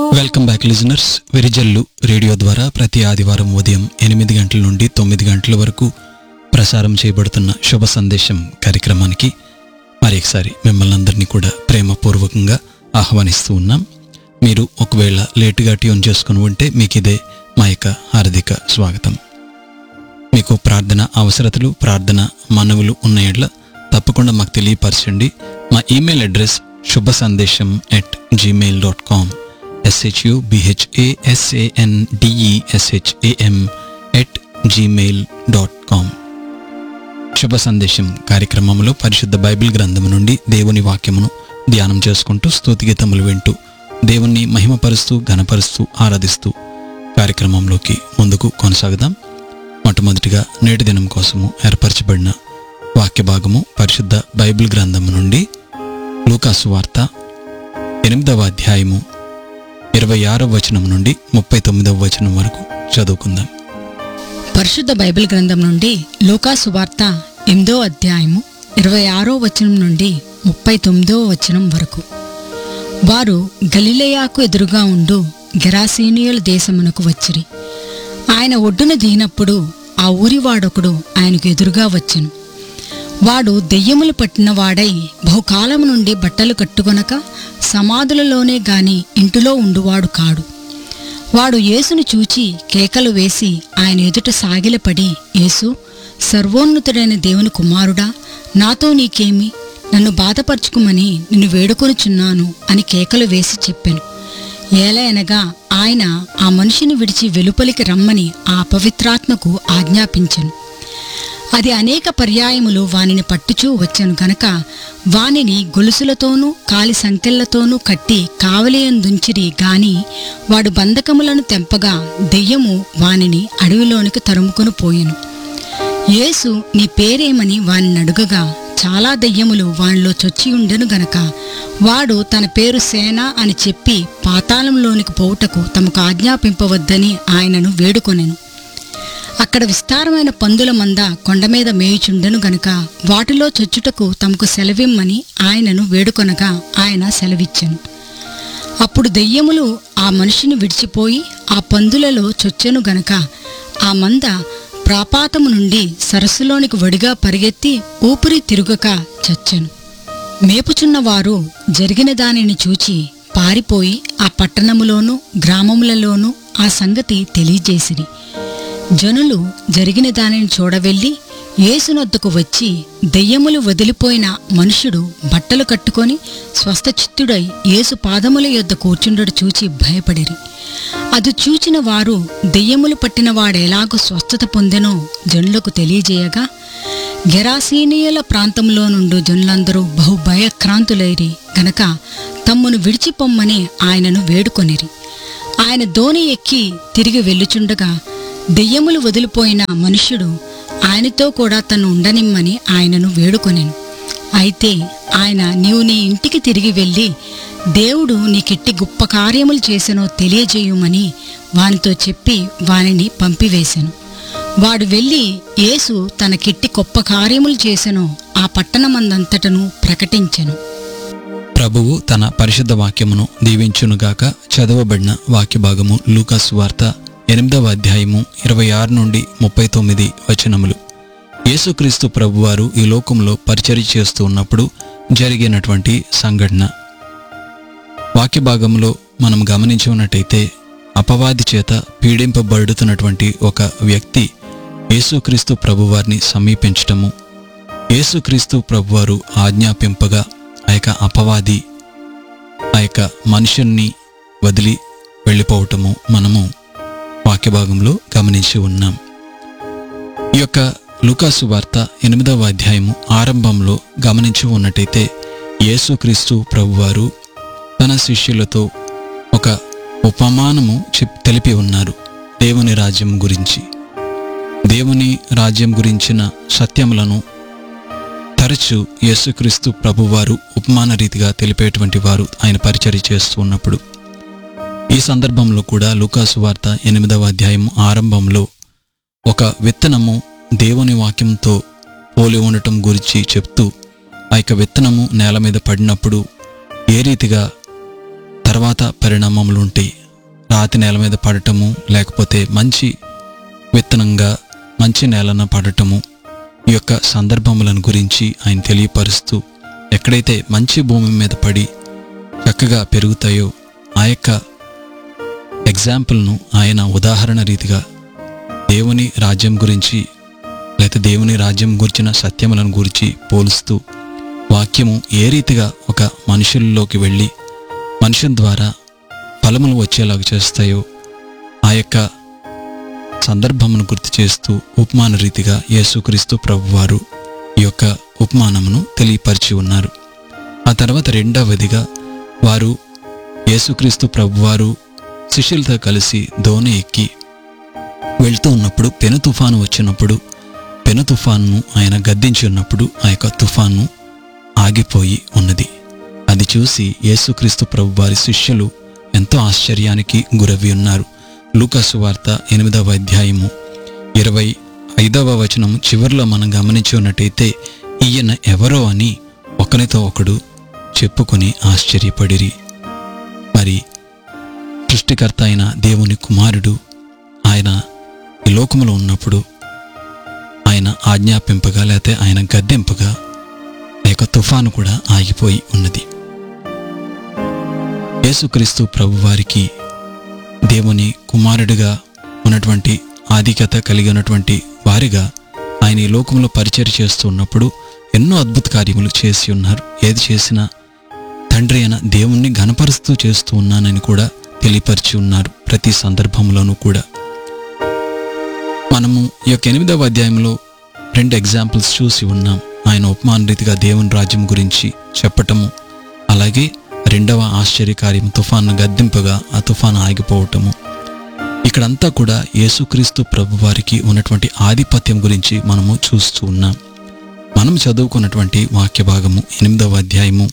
welcome back listeners వెరిజల్లు radio ద్వారా ప్రతి ఆదివారం ఉదయం ఎనిమిది గంటల నుండి తొమ్మిది గంటల వరకు ప్రసారం చేయబడుతున్న శుభ సందేశం కార్యక్రమానికి మరి ఒకసారి మిమ్మల్ని అందరినీ కూడా ప్రేమపూర్వకంగా ఆహ్వానిస్తూ ఉన్నాం మీరు ఒకవేళ లేటుగా ట్యూన్ చేసుకుని ఉంటే మీకు ఇదే మా యొక్క హార్దిక స్వాగతం మీకు ప్రార్థన అవసరతలు ప్రార్థన మనవులు ఉన్న ఎడ్ల తప్పకుండా మాకు తెలియపరచండి మా email address Shubha Sandesham at Gmail dot com SHU BHASAN DESHAM at Gmail dot com Shubha Sandesham కార్యక్రమంలో పరిశుద్ధ బైబిల్ గ్రంథము నుండి దేవుని వాక్యమును ధ్యానం చేసుకుంటూ స్తుతిగీతములు వింటూ దేవుణ్ణి మహిమపరుస్తూ ఘనపరుస్తూ ఆరాధిస్తూ కార్యక్రమంలోకి ముందుకు కొనసాగుదాం మొట్టమొదటిగా నేటి దినం కోసము ఏర్పరచబడిన వాక్య భాగము పరిశుద్ధ బైబిల్ గ్రంథము నుండి లూకాసు వార్త ఎనిమిదవ అధ్యాయము ఇరవై ఆరవ వచనం నుండి ముప్పై తొమ్మిదవ వచనం వరకు చదువుకుందాం పరిశుద్ధ బైబిల్ గ్రంథం నుండి లూకా సువార్త ఎనిమిదో అధ్యాయము ఇరవై ఆరో వచనం నుండి ముప్పై తొమ్మిదో వచనం వరకు వారు గలిలయాకు ఎదురుగా ఉండు గెరాసీనియుల దేశమునకు వచ్చిరి ఆయన ఒడ్డున దిగినప్పుడు ఆ ఊరివాడొకడు ఆయనకు ఎదురుగా వచ్చెను వాడు దెయ్యములు పట్టిన వాడై బహుకాలం నుండి బట్టలు కట్టుకొనక సమాధులలోనే గాని ఇంటిలో ఉండువాడు కాడు వాడు యేసును చూచి కేకలు వేసి ఆయన ఎదుట సాగిలపడి యేసు సర్వోన్నతుడైన దేవుని కుమారుడా నాతో నీకేమి నన్ను బాధపరచుకుమని నిన్ను వేడుకొనుచున్నాను అని కేకలు వేసి చెప్పాను ఏలయనగా ఆయన ఆ మనిషిని విడిచి వెలుపలికి రమ్మని ఆ అపవిత్రాత్మకు ఆజ్ఞాపించెను అది అనేక పర్యాయములు వానిని పట్టుచూ వచ్చెను గనక వానిని గొలుసులతోనూ కాలి సంకెళ్లతోనూ కట్టి కావలియందుంచిరి గాని వాడు బంధకములను తెంపగా దెయ్యము వానిని అడవిలోనికి తరుముకొని పోయెను యేసు నీ పేరేమని వానిని అడుగగా చాలా దెయ్యములు వానిలో చొచ్చి ఉండెను గనక వాడు తన పేరు సేన అని చెప్పి పాతాళంలోనికి పోవుటకు తమకు ఆజ్ఞాపింపవద్దని ఆయనను వేడుకొనెను అక్కడ విస్తారమైన పందుల మంద కొండ మీద మేయుచుండెను గనుక వాటిలో చొచ్చుటకు తమకు సెలవిమ్మని ఆయనను వేడుకొనగా ఆయన సెలవిచ్చెను అప్పుడు దెయ్యములు ఆ మనిషిని విడిచిపోయి ఆ పందులలో చొచ్చెను గనక ఆ మంద ప్రాపాతము నుండి సరస్సులోనికి వడిగా పరిగెత్తి ఊపిరి తిరుగక చచ్చెను మేపుచున్న వారు జరిగిన దానిని చూచి పారిపోయి ఆ పట్టణములోనూ గ్రామములలోనూ ఆ సంగతి తెలియజేసిరి జనులు జరిగిన దానిని చూడవెళ్ళి యేసునొద్దకు వచ్చి దెయ్యములు వదిలిపోయిన మనుషుడు బట్టలు కట్టుకొని స్వస్థచిత్తుడై యేసు పాదముల యొద్ద కూర్చుండడు చూచి భయపడిరి అది చూచిన వారు దెయ్యములు పట్టిన వాడెలాగో స్వస్థత పొందెనో జనులకు తెలియజేయగా గెరాసీనియల ప్రాంతంలో నుండి జనులందరూ బహు భయక్రాంతులైరి గనక తమ్మును విడిచిపొమ్మని ఆయనను వేడుకొనిరి ఆయన దోణి ఎక్కి తిరిగి వెళ్ళుచుండగా దెయ్యములు వదిలిపోయిన మనుష్యుడు ఆయనతో కూడా తను ఉండనిమ్మని ఆయనను వేడుకొనెను అయితే ఆయన నీవు నీ ఇంటికి తిరిగి వెళ్ళి దేవుడు నీకెట్టి గొప్ప కార్యములు చేసెనో తెలియజేయుమని వానితో చెప్పి వానిని పంపివేశెను వాడు వెళ్ళి యేసు తనకెట్టి గొప్ప కార్యములు చేసెనో ఆ పట్టణమందంతటను ప్రకటించెను ప్రభువు తన పరిశుద్ధ వాక్యమును దీవించునుగాక చదవబడిన వాక్య భాగము లూకాసు వార్త ఎనిమిదవ అధ్యాయము ఇరవై ఆరు నుండి ముప్పై తొమ్మిది వచనములు యేసుక్రీస్తు ప్రభువారు ఈ లోకంలో పరిచర్య చేస్తూ ఉన్నప్పుడు జరిగినటువంటి సంఘటన వాక్య భాగంలో మనం గమనించి ఉన్నట్టయితే అపవాది చేత పీడింపబడుతున్నటువంటి ఒక వ్యక్తి యేసుక్రీస్తు ప్రభువారిని సమీపించటము యేసుక్రీస్తు ప్రభువారు ఆజ్ఞాపింపగా ఆ యొక్క అపవాది ఆ యొక్క మనుషుల్ని వదిలి వెళ్ళిపోవటము మనము వాక్య భాగంలో గమనించి ఉన్నాం ఈ యొక్క లూకాసు వార్త ఎనిమిదవ అధ్యాయము ఆరంభంలో గమనించి ఉన్నట్టయితే యేసుక్రీస్తు ప్రభువారు తన శిష్యులతో ఒక ఉపమానము చెప్ తెలిపి ఉన్నారు దేవుని రాజ్యం గురించి దేవుని రాజ్యం గురించిన సత్యములను తరచు యేసుక్రీస్తు ప్రభువారు ఉపమాన రీతిగా తెలిపేటువంటి వారు ఆయన పరిచర్య చేస్తూ ఉన్నప్పుడు ఈ సందర్భంలో కూడా లూకాసు వార్త ఎనిమిదవ అధ్యాయం ఆరంభంలో ఒక విత్తనము దేవుని వాక్యంతో పోలి ఉండటం గురించి చెప్తూ ఆ యొక్క విత్తనము నేల మీద పడినప్పుడు ఏ రీతిగా తర్వాత పరిణామములు ఉంటాయి రాతి నేల మీద పడటము లేకపోతే మంచి విత్తనంగా మంచి నేలన పడటము ఈ యొక్క సందర్భములను గురించి ఆయన తెలియపరుస్తూ ఎక్కడైతే మంచి భూమి మీద పడి చక్కగా పెరుగుతాయో ఆ యొక్క ఎగ్జాంపుల్ను ఆయన ఉదాహరణ రీతిగా దేవుని రాజ్యం గురించి లేకపోతే దేవుని రాజ్యం గురించిన సత్యములను గురించి పోలుస్తూ వాక్యము ఏ రీతిగా ఒక మనుషుల్లోకి వెళ్ళి మనుషుల ద్వారా ఫలములు వచ్చేలాగా చేస్తాయో ఆ యొక్క సందర్భమును గుర్తు చేస్తూ ఉపమాన రీతిగా యేసుక్రీస్తు ప్రభువారు ఈ యొక్క ఉపమానమును తెలియపరిచి ఉన్నారు ఆ తర్వాత రెండవదిగా వారు యేసుక్రీస్తు ప్రభువారు శిష్యులతో కలిసి దోణి ఎక్కి వెళ్తూ ఉన్నప్పుడు పెను తుఫాను వచ్చినప్పుడు పెను తుఫాన్ను ఆయన గద్దించి ఉన్నప్పుడు ఆ యొక్క తుఫాను ఆగిపోయి ఉన్నది అది చూసి యేసుక్రీస్తు ప్రభువారి శిష్యులు ఎంతో ఆశ్చర్యానికి గురవి ఉన్నారు లూకాసు వార్త ఎనిమిదవ అధ్యాయము ఇరవై ఐదవ వచనం చివరిలో మనం గమనించి ఉన్నట్టయితే ఈయన ఎవరో అని ఒకరితో ఒకడు చెప్పుకొని ఆశ్చర్యపడిరి మరి సృష్టికర్త అయిన దేవుని కుమారుడు ఆయన ఈ లోకములో ఉన్నప్పుడు ఆయన ఆజ్ఞాపింపగా లేకపోతే ఆయన గద్దెంపగా ఆ యొక్క తుఫాను కూడా ఆగిపోయి ఉన్నది యేసుక్రీస్తు ప్రభువారికి దేవుని కుమారుడిగా ఉన్నటువంటి ఆధిక్యత కలిగి ఉన్నటువంటి వారిగా ఆయన ఈ లోకంలో పరిచయం చేస్తూ ఉన్నప్పుడు ఎన్నో అద్భుత కార్యములు చేసి ఉన్నారు ఏది చేసినా తండ్రి అయిన దేవుణ్ణి గణపరుస్తూ చేస్తూ ఉన్నానని కూడా తెలియపరిచి ఉన్నారు ప్రతి సందర్భంలోనూ కూడా మనము ఈ యొక్క ఎనిమిదవ అధ్యాయంలో రెండు ఎగ్జాంపుల్స్ చూసి ఉన్నాం ఆయన ఉపమాన రీతిగా దేవుని రాజ్యం గురించి చెప్పటము అలాగే రెండవ ఆశ్చర్యకార్యం తుఫాను గద్దింపగా ఆ తుఫాను ఆగిపోవటము ఇక్కడంతా కూడా యేసుక్రీస్తు ప్రభువారికి ఉన్నటువంటి ఆధిపత్యం గురించి మనము చూస్తూ ఉన్నాం మనం చదువుకున్నటువంటి వాక్య భాగము ఎనిమిదవ అధ్యాయము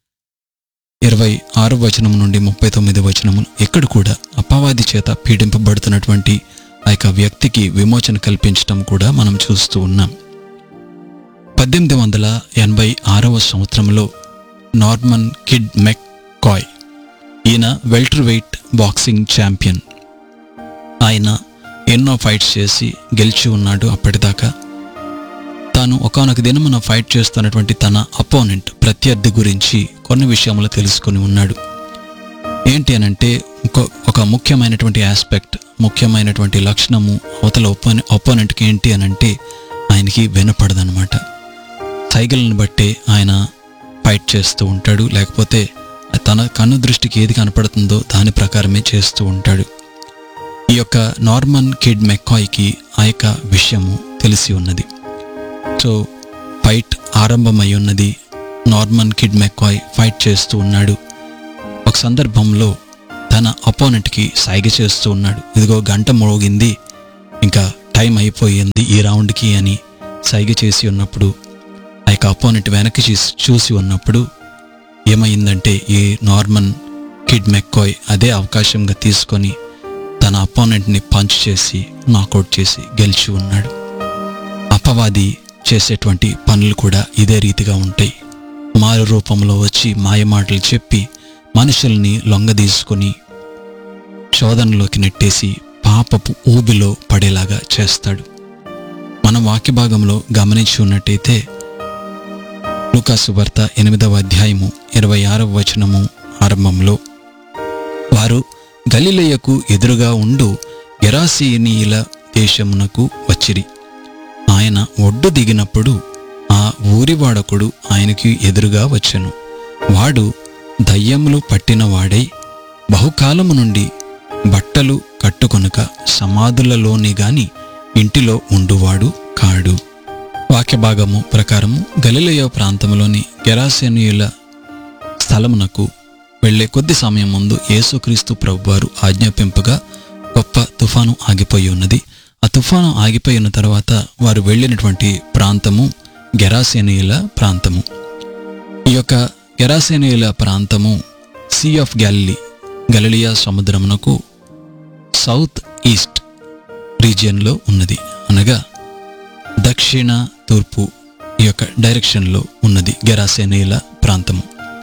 ఇరవై ఆరో వచనం నుండి ముప్పై తొమ్మిది వచనము ఇక్కడ కూడా అపవాది చేత పీడింపబడుతున్నటువంటి ఆ యొక్క వ్యక్తికి విమోచన కల్పించటం కూడా మనం చూస్తూ ఉన్నాం పద్దెనిమిది వందల ఎనభై ఆరవ సంవత్సరంలో నార్మన్ కిడ్ మెక్ కాయ్ ఈయన వెల్టర్ వెయిట్ బాక్సింగ్ ఛాంపియన్ ఆయన ఎన్నో ఫైట్స్ చేసి గెలిచి ఉన్నాడు అప్పటిదాకా తాను ఒకనొక దినమున ఫైట్ చేస్తున్నటువంటి తన అపోనెంట్ ప్రత్యర్థి గురించి కొన్ని విషయములు తెలుసుకొని ఉన్నాడు ఏంటి అనంటే ఒక ఒక ముఖ్యమైనటువంటి ఆస్పెక్ట్ ముఖ్యమైనటువంటి లక్షణము అవతల ఒపోనె ఒపోనెంట్కి ఏంటి అనంటే ఆయనకి వినపడదనమాట సైకిల్ని బట్టే ఆయన ఫైట్ చేస్తూ ఉంటాడు లేకపోతే తన కన్ను దృష్టికి ఏది కనపడుతుందో దాని ప్రకారమే చేస్తూ ఉంటాడు ఈ యొక్క నార్మన్ కిడ్ మెక్కాయ్కి ఆ యొక్క విషయము తెలిసి ఉన్నది సో ఫైట్ ఆరంభమై ఉన్నది నార్మన్ కిడ్ మెక్కాయ్ ఫైట్ చేస్తూ ఉన్నాడు ఒక సందర్భంలో తన అపోనెంట్కి సైగ చేస్తూ ఉన్నాడు ఇదిగో గంట మోగింది ఇంకా టైం అయిపోయింది ఈ రౌండ్కి అని సైగ చేసి ఉన్నప్పుడు ఆ యొక్క అపోనెంట్ వెనక్కి చూసి చూసి ఉన్నప్పుడు ఏమైందంటే ఈ నార్మన్ కిడ్ మెక్కాయ్ అదే అవకాశంగా తీసుకొని తన అపోనెంట్ని పంచ్ చేసి నాకౌట్ చేసి గెలిచి ఉన్నాడు అపవాది చేసేటువంటి పనులు కూడా ఇదే రీతిగా ఉంటాయి మారు రూపంలో వచ్చి మాయమాటలు చెప్పి మనుషుల్ని లొంగదీసుకొని శోధనలోకి నెట్టేసి పాపపు ఊబిలో పడేలాగా చేస్తాడు మన వాక్య భాగంలో గమనించి ఉన్నట్టయితే లూకాసు వార్త ఎనిమిదవ అధ్యాయము ఇరవై ఆరవ వచనము ఆరంభంలో వారు గలిలయకు ఎదురుగా ఉండు గెరాసీనీయుల దేశమునకు వచ్చిరి ఆయన ఒడ్డు దిగినప్పుడు ఆ ఊరివాడకుడు ఆయనకి ఎదురుగా వచ్చెను వాడు దయ్యములు పట్టిన వాడై బహుకాలము నుండి బట్టలు కట్టుకొనక సమాధులలోని గాని ఇంటిలో ఉండువాడు కాడు వాక్య భాగము ప్రకారము గలిలయ ప్రాంతంలోని గెరాసేనీయుల స్థలమునకు వెళ్ళే కొద్ది సమయం ముందు యేసుక్రీస్తు ప్రభువారు ఆజ్ఞాపింపగా గొప్ప తుఫాను ఆగిపోయి ఉన్నది ఆ తుఫాను ఆగిపోయి ఉన్న తర్వాత వారు వెళ్ళినటువంటి ప్రాంతము గెరాసేనీయుల ప్రాంతము ఈ యొక్క గెరాసేనీయుల ప్రాంతము సీ ఆఫ్ గ్యాలిలీ గలిలియా సముద్రమునకు సౌత్ ఈస్ట్ రీజియన్లో ఉన్నది అనగా దక్షిణ తూర్పు ఈ యొక్క డైరెక్షన్లో ఉన్నది గెరాసేనీయుల ప్రాంతము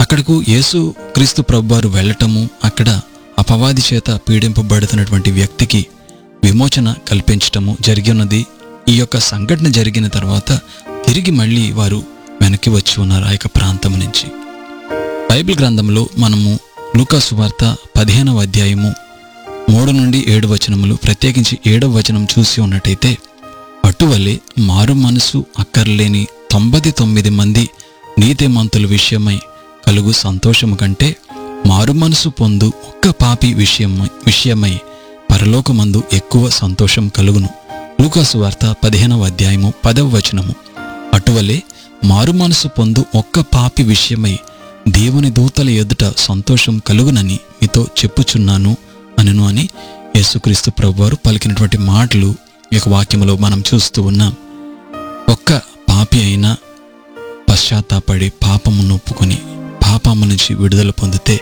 అక్కడకు యేసు క్రీస్తు ప్రభువారు వెళ్ళటము అక్కడ అపవాది చేత పీడింపబడుతున్నటువంటి వ్యక్తికి విమోచన కల్పించటము జరిగినది ఈ యొక్క సంఘటన జరిగిన తర్వాత తిరిగి మళ్ళీ వారు వెనక్కి వచ్చి ఉన్నారు ఆ యొక్క ప్రాంతం నుంచి బైబిల్ గ్రంథంలో మనము లూకాసు వార్త పదిహేనవ అధ్యాయము మూడు నుండి ఏడు వచనములు ప్రత్యేకించి ఏడవ వచనం చూసి ఉన్నట్టయితే అటువలే మారు మనసు అక్కర్లేని తొంభై తొమ్మిది మంది నీతిమంతుల విషయమై కలుగు సంతోషము కంటే మారు మనసు పొందు ఒక్క పాపి విషయమై విషయమై పరలోకమందు ఎక్కువ సంతోషం కలుగును లూకాసు వార్త పదిహేనవ అధ్యాయము పదవ వచనము అటువలే మారు మనసు పొందు ఒక్క పాపి విషయమై దేవుని దూతల ఎదుట సంతోషం కలుగునని మీతో చెప్పుచున్నాను అనను అని యేసుక్రీస్తు ప్రభువారు పలికినటువంటి మాటలు ఈ యొక్క వాక్యములో మనం చూస్తూ ఉన్నాం ఒక్క పాపి అయినా పశ్చాత్తాపడి పాపమును ఒప్పుకొని పాపము నుంచి విడుదల పొందితే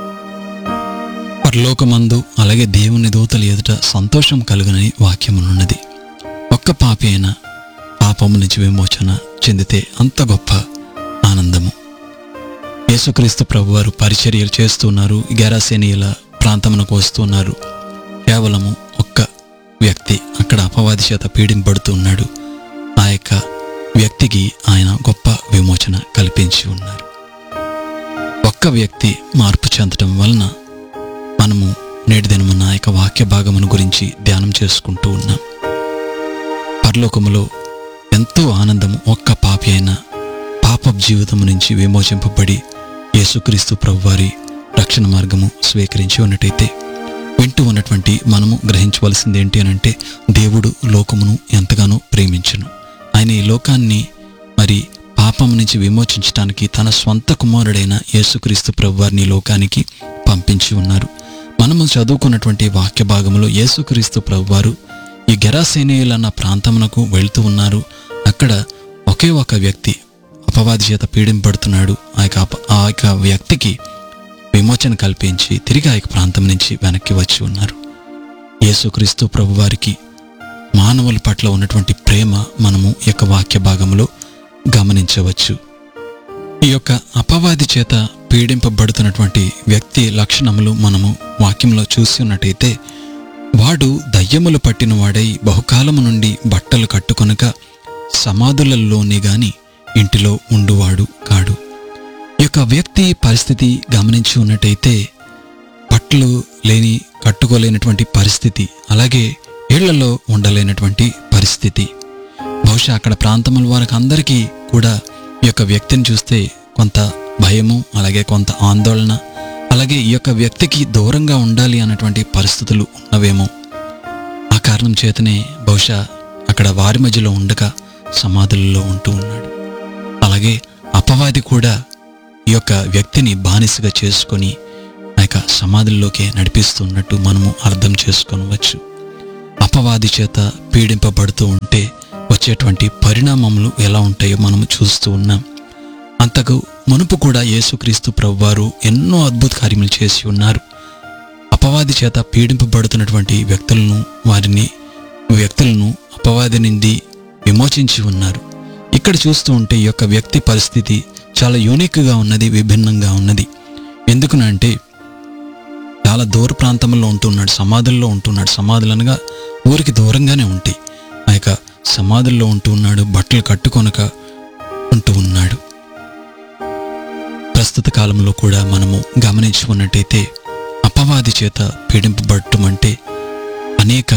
పరలోకమందు అలాగే దేవుని దూతల ఎదుట సంతోషం కలుగునని వాక్యమునున్నది ఒక్క పాపి అయినా పాపము నుంచి విమోచన చెందితే అంత గొప్ప ఆనందము యేసుక్రీస్తు ప్రభువారు పరిచర్యలు చేస్తున్నారు గెరాసేనియల ప్రాంతమునకు వస్తున్నారు కేవలము ఒక్క వ్యక్తి అక్కడ అపవాది చేత పీడింపబడుతూ ఉన్నాడు ఆ యొక్క వ్యక్తికి ఆయన గొప్ప విమోచన కల్పించి ఉన్నారు ఒక్క వ్యక్తి మార్పు చెందటం వలన మనము నేటి దినమున ఆ యొక్క వాక్య భాగమును గురించి ధ్యానం చేసుకుంటూ ఉన్నాం పరలోకములో ఎంతో ఆనందము ఒక్క పాపి అయిన పాప జీవితం నుంచి విమోచింపబడి యేసుక్రీస్తు ప్రభువారి రక్షణ మార్గము స్వీకరించి ఉన్నట్టయితే వింటూ ఉన్నటువంటి మనము గ్రహించవలసింది ఏంటి అని అంటే దేవుడు లోకమును ఎంతగానో ప్రేమించును ఆయన ఈ లోకాన్ని మరి పాపం నుంచి విమోచించడానికి తన స్వంత కుమారుడైన యేసుక్రీస్తు ప్రభువారిని ఈ లోకానికి పంపించి ఉన్నారు మనము చదువుకున్నటువంటి వాక్య భాగంలో యేసుక్రీస్తు ప్రభువారు ఈ గెరాసేనేయులు అన్న ప్రాంతమునకు వెళ్తూ ఉన్నారు అక్కడ ఒకే ఒక వ్యక్తి అపవాది చేత పీడింపడుతున్నాడు ఆ యొక్క అప- ఆ యొక్క వ్యక్తికి విమోచన కల్పించి తిరిగి ఆ యొక్క ప్రాంతం నుంచి వెనక్కి వచ్చి ఉన్నారు యేసుక్రీస్తు ప్రభువారికి మానవుల పట్ల ఉన్నటువంటి ప్రేమ మనము ఈ యొక్క వాక్య భాగంలో గమనించవచ్చు ఈ యొక్క అపవాది చేత పీడింపబడుతున్నటువంటి వ్యక్తి లక్షణములు మనము వాక్యంలో చూసి ఉన్నట్టయితే వాడు దయ్యములు పట్టిన వాడై బహుకాలము నుండి బట్టలు కట్టుకొనక సమాధులలోనే గాని ఇంటిలో ఉండువాడు కాడు ఈ యొక్క వ్యక్తి పరిస్థితి గమనించి ఉన్నట్టయితే బట్టలు లేని కట్టుకోలేనటువంటి పరిస్థితి అలాగే ఇళ్లలో ఉండలేనటువంటి పరిస్థితి బహుశా అక్కడ ప్రాంతముల వారికి అందరికీ కూడా ఈ యొక్క వ్యక్తిని చూస్తే కొంత భయము అలాగే కొంత ఆందోళన అలాగే ఈ యొక్క వ్యక్తికి దూరంగా ఉండాలి అన్నటువంటి పరిస్థితులు ఉన్నవేమో ఆ కారణం చేతనే బహుశా అక్కడ వారి మధ్యలో ఉండక సమాధులలో ఉంటూ ఉన్నాడు అలాగే అపవాది కూడా ఈ యొక్క వ్యక్తిని బానిసగా చేసుకొని ఆ యొక్క సమాధుల్లోకే నడిపిస్తున్నట్టు మనము అర్థం చేసుకొనవచ్చు అపవాది చేత పీడింపబడుతూ ఉంటే వచ్చేటువంటి పరిణామములు ఎలా ఉంటాయో మనము చూస్తూ ఉన్నాం అంతకు మునుపు కూడా యేసుక్రీస్తు ప్రభువారు ఎన్నో అద్భుత కార్యములు చేసి ఉన్నారు అపవాది చేత పీడింపబడుతున్నటువంటి వ్యక్తులను వారిని వ్యక్తులను అపవాది నుండి విమోచించి ఉన్నారు ఇక్కడ చూస్తూ ఉంటే ఈ యొక్క వ్యక్తి పరిస్థితి చాలా యూనిక్గా ఉన్నది విభిన్నంగా ఉన్నది ఎందుకునంటే చాలా దూర ప్రాంతంలో ఉంటున్నాడు సమాధుల్లో ఉంటున్నాడు సమాధులు అనగా ఊరికి దూరంగానే ఉంటాయి ఆ యొక్క సమాధుల్లో ఉంటూ ఉన్నాడు బట్టలు కట్టుకొనక ఉంటూ ఉన్నాడు ప్రస్తుత కాలంలో కూడా మనము గమనించి ఉన్నట్టయితే అపవాది చేత పీడింపబడటం అంటే అనేక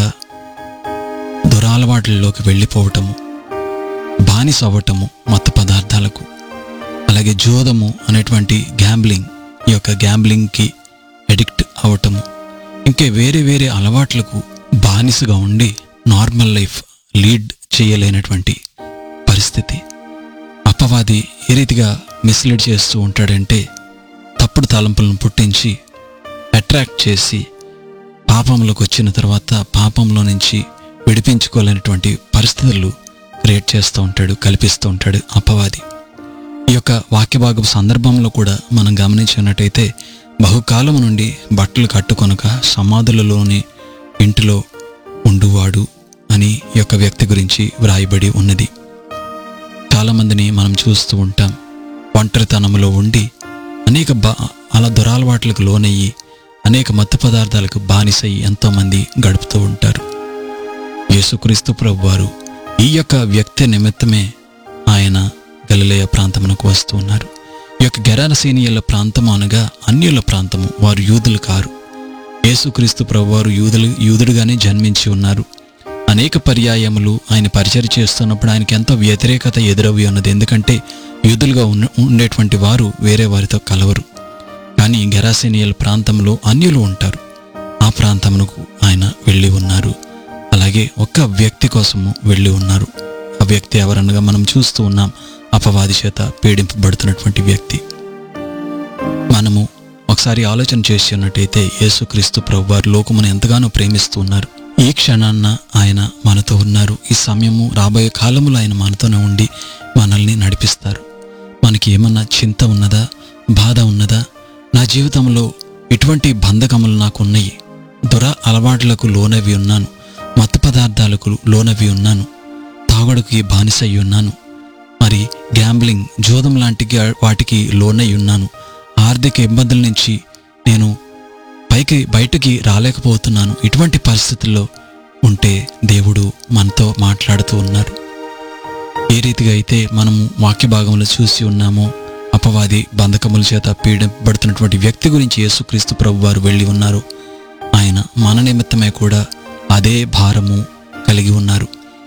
దురాలవాట్లలోకి వెళ్ళిపోవటము బానిస అవ్వటము మత్తు పదార్థాలకు అలాగే జోదము అనేటువంటి గ్యాంబ్లింగ్ ఈ యొక్క గ్యాంబ్లింగ్కి ఎడిక్ట్ అవ్వటము ఇంకే వేరే వేరే అలవాట్లకు బానిసగా ఉండి నార్మల్ లైఫ్ లీడ్ చేయలేనటువంటి పరిస్థితి అపవాది ఏ రీతిగా మిస్లీడ్ చేస్తూ ఉంటాడంటే తప్పుడు తలంపులను పుట్టించి అట్రాక్ట్ చేసి పాపంలోకి వచ్చిన తర్వాత పాపంలో నుంచి విడిపించుకోలేనటువంటి పరిస్థితులు క్రియేట్ చేస్తూ ఉంటాడు కల్పిస్తూ ఉంటాడు అపవాది ఈ యొక్క వాక్యభాగపు సందర్భంలో కూడా మనం గమనించినట్టయితే బహుకాలం నుండి బట్టలు కట్టుకొనక సమాధులలోని ఇంటిలో ఉండువాడు అని ఈ యొక్క వ్యక్తి గురించి వ్రాయబడి ఉన్నది చాలామందిని మనం చూస్తూ ఉంటాం ఒంటరితనంలో ఉండి అనేక బా అలా దురాలవాట్లకు లోనయ్యి అనేక మత్తు పదార్థాలకు బానిసయ్యి ఎంతోమంది గడుపుతూ ఉంటారు యేసుక్రీస్తు ప్రభు వారు ఈ యొక్క వ్యక్తి నిమిత్తమే ఆయన గలిలయ ప్రాంతమునకు వస్తూ ఉన్నారు ఈ యొక్క గెరానసీనియల ప్రాంతము అనగా అన్యుల ప్రాంతము వారు యూదులు కారు యేసుక్రీస్తు ప్రభువారు యూదులు యూదుడుగానే జన్మించి ఉన్నారు అనేక పర్యాయములు ఆయన పరిచయం చేస్తున్నప్పుడు ఆయనకి ఎంతో వ్యతిరేకత ఎదురవి ఉన్నది ఎందుకంటే యూదులుగా ఉన్న ఉండేటువంటి వారు వేరే వారితో కలవరు కానీ గెరాసినియల్ ప్రాంతంలో అన్యులు ఉంటారు ఆ ప్రాంతమునకు ఆయన వెళ్ళి ఉన్నారు అలాగే ఒక్క వ్యక్తి కోసము వెళ్ళి ఉన్నారు ఆ వ్యక్తి ఎవరనగా మనం చూస్తూ ఉన్నాం అపవాది చేత పీడింపబడుతున్నటువంటి వ్యక్తి మనము ఒకసారి ఆలోచన చేసి ఉన్నట్టయితే యేసుక్రీస్తు ప్రభు వారు లోకమును ఎంతగానో ప్రేమిస్తూ ఉన్నారు ఈ క్షణాన్న ఆయన మనతో ఉన్నారు ఈ సమయము రాబోయే కాలములో ఆయన మనతోనే ఉండి మనల్ని నడిపిస్తారు మనకి ఏమన్నా చింత ఉన్నదా బాధ ఉన్నదా నా జీవితంలో ఎటువంటి బంధకములు నాకు ఉన్నాయి దుర అలవాట్లకు లోనవి ఉన్నాను మత్తు పదార్థాలకు లోనవి ఉన్నాను తాగుడుకి బానిసయ్యి ఉన్నాను మరి గ్యాంబ్లింగ్ జోదం లాంటి గా- వాటికి లోనై ఉన్నాను ఆర్థిక ఇబ్బందుల నుంచి నేను పైకి బయటకి రాలేకపోతున్నాను ఇటువంటి పరిస్థితుల్లో ఉంటే దేవుడు మనతో మాట్లాడుతూ ఉన్నారు ఏ రీతిగా అయితే మనము వాక్య భాగంలో చూసి ఉన్నామో అపవాది బంధకముల చేత పీడింపబడుతున్నటువంటి వ్యక్తి గురించి యేసుక్రీస్తు ప్రభు వారు వెళ్ళి ఉన్నారు ఆయన మన నిమిత్తమే కూడా అదే భారము కలిగి ఉన్నారు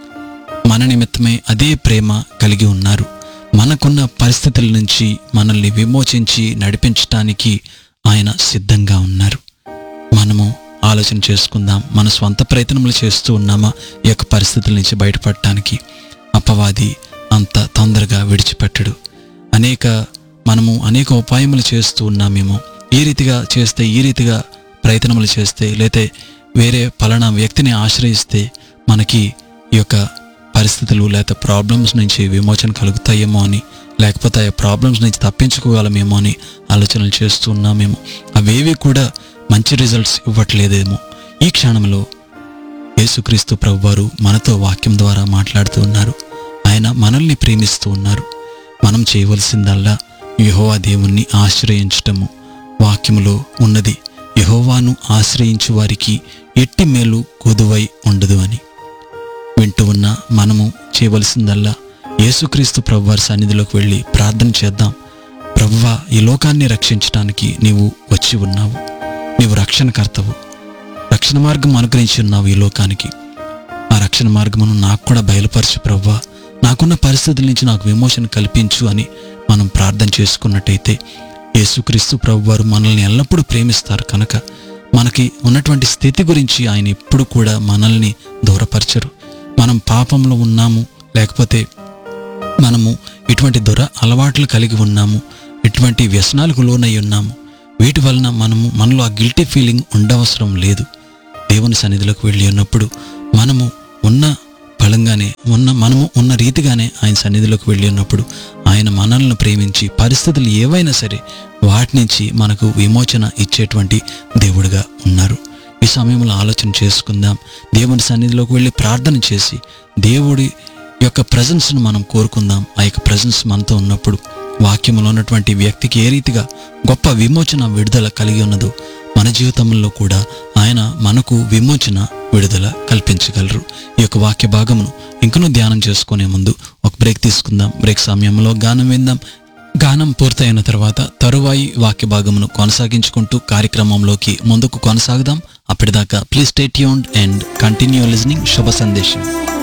మన నిమిత్తమే అదే ప్రేమ కలిగి ఉన్నారు మనకున్న పరిస్థితుల నుంచి మనల్ని విమోచించి నడిపించటానికి ఆయన సిద్ధంగా ఉన్నారు మనము ఆలోచన చేసుకుందాం మన స్వంత ప్రయత్నములు చేస్తూ ఉన్నామా ఈ యొక్క పరిస్థితుల నుంచి బయటపడటానికి అపవాది అంత తొందరగా విడిచిపెట్టడు అనేక మనము అనేక ఉపాయములు చేస్తూ ఉన్నామేమో ఈ రీతిగా చేస్తే ఈ రీతిగా ప్రయత్నములు చేస్తే లేతే వేరే పలానా వ్యక్తిని ఆశ్రయిస్తే మనకి ఈ యొక్క పరిస్థితులు లేకపోతే ప్రాబ్లమ్స్ నుంచి విమోచన కలుగుతాయేమో అని లేకపోతే ఆ ప్రాబ్లమ్స్ నుంచి తప్పించుకోగలమేమో అని ఆలోచనలు చేస్తూ ఉన్నామేమో అవేవి కూడా మంచి రిజల్ట్స్ ఇవ్వట్లేదేమో ఈ క్షణంలో యేసుక్రీస్తు ప్రభువారు మనతో వాక్యం ద్వారా మాట్లాడుతూ ఉన్నారు ఆయన మనల్ని ప్రేమిస్తూ ఉన్నారు మనం చేయవలసిందల్లా యెహోవా దేవుణ్ణి ఆశ్రయించటము వాక్యములో ఉన్నది యెహోవాను ఆశ్రయించు వారికి ఎట్టి మేలు కొదువై ఉండదు అని వింటూ ఉన్న మనము చేయవలసిందల్లా యేసుక్రీస్తు ప్రభువారి సన్నిధిలోకి వెళ్ళి ప్రార్థన చేద్దాం ప్రభువా ఈ లోకాన్ని రక్షించడానికి నీవు వచ్చి ఉన్నావు నీవు రక్షణకర్తవు రక్షణ మార్గం అనుగ్రహించి ఉన్నావు ఈ లోకానికి ఆ రక్షణ మార్గమును నాకు కూడా బయలుపరచు ప్రవ్వా నాకున్న పరిస్థితుల నుంచి నాకు విమోచన కల్పించు అని మనం ప్రార్థన చేసుకున్నట్టయితే యేసుక్రీస్తు ప్రభు వారు మనల్ని ఎల్లప్పుడూ ప్రేమిస్తారు కనుక మనకి ఉన్నటువంటి స్థితి గురించి ఆయన ఎప్పుడు కూడా మనల్ని దూరపరచరు మనం పాపంలో ఉన్నాము లేకపోతే మనము ఇటువంటి దుర అలవాట్లు కలిగి ఉన్నాము ఇటువంటి వ్యసనాలకు లోనై ఉన్నాము వీటి వలన మనము మనలో ఆ గిల్టీ ఫీలింగ్ ఉండవసరం లేదు దేవుని సన్నిధిలోకి వెళ్ళి ఉన్నప్పుడు మనము ఉన్న బలంగానే ఉన్న మనము ఉన్న రీతిగానే ఆయన సన్నిధిలోకి వెళ్ళి ఉన్నప్పుడు ఆయన మనల్ని ప్రేమించి పరిస్థితులు ఏవైనా సరే వాటి నుంచి మనకు విమోచన ఇచ్చేటువంటి దేవుడిగా ఉన్నారు ఈ సమయంలో ఆలోచన చేసుకుందాం దేవుని సన్నిధిలోకి వెళ్ళి ప్రార్థన చేసి దేవుడి యొక్క ప్రజెన్స్ను మనం కోరుకుందాం ఆ యొక్క ప్రజెన్స్ మనతో ఉన్నప్పుడు వాక్యంలో ఉన్నటువంటి వ్యక్తికి ఏ రీతిగా గొప్ప విమోచన విడుదల కలిగి ఉన్నదో మన జీవితంలో కూడా ఆయన మనకు విమోచన విడుదల కల్పించగలరు ఈ యొక్క వాక్య భాగమును ఇంకనూ ధ్యానం చేసుకునే ముందు ఒక బ్రేక్ తీసుకుందాం బ్రేక్ సమయంలో గానం విందాం గానం పూర్తయిన తర్వాత తరువాయి వాక్య భాగమును కొనసాగించుకుంటూ కార్యక్రమంలోకి ముందుకు కొనసాగుదాం అప్పటిదాకా please stay tuned and continue listening Shubha సందేశం